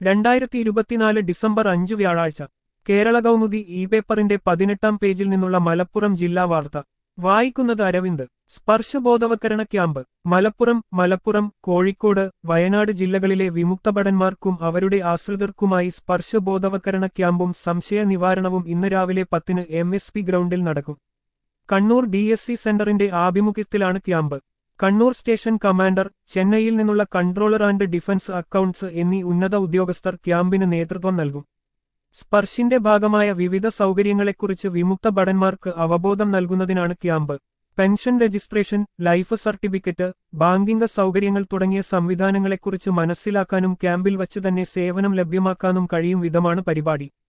രണ്ടായിരത്തി ഇരുപത്തിനാല് ഡിസംബർ അഞ്ച് വ്യാഴാഴ്ച കേരള കൗമുദി ഇ പേപ്പറിന്റെ പതിനെട്ടാം പേജിൽ നിന്നുള്ള മലപ്പുറം ജില്ലാ വാർത്ത വായിക്കുന്നത് അരവിന്ദ് സ്പർശബോധവൽക്കരണ ക്യാമ്പ് മലപ്പുറം മലപ്പുറം കോഴിക്കോട് വയനാട് ജില്ലകളിലെ വിമുക്തഭടന്മാർക്കും അവരുടെ ആശ്രിതർക്കുമായി സ്പർശബോധവൽക്കരണ ക്യാമ്പും സംശയ നിവാരണവും ഇന്ന് രാവിലെ പത്തിന് എം എസ് പി ഗ്രൗണ്ടിൽ നടക്കും കണ്ണൂർ ഡി എസ് സി സെന്ററിന്റെ ആഭിമുഖ്യത്തിലാണ് ക്യാമ്പ് കണ്ണൂർ സ്റ്റേഷൻ കമാൻഡർ ചെന്നൈയിൽ നിന്നുള്ള കൺട്രോളർ ആൻഡ് ഡിഫൻസ് അക്കൌണ്ട്സ് എന്നീ ഉന്നത ഉദ്യോഗസ്ഥർ ക്യാമ്പിന് നേതൃത്വം നൽകും സ്പർശിന്റെ ഭാഗമായ വിവിധ സൗകര്യങ്ങളെക്കുറിച്ച് വിമുക്ത ഭടന്മാർക്ക് അവബോധം നൽകുന്നതിനാണ് camp pension registration life certificate banking സൗകര്യങ്ങൾ തുടങ്ങിയ സംവിധാനങ്ങളെക്കുറിച്ച് മനസ്സിലാക്കാനും ക്യാമ്പിൽ വച്ച് തന്നെ സേവനം ലഭ്യമാക്കാനും കഴിയും വിധമാണ് പരിപാടി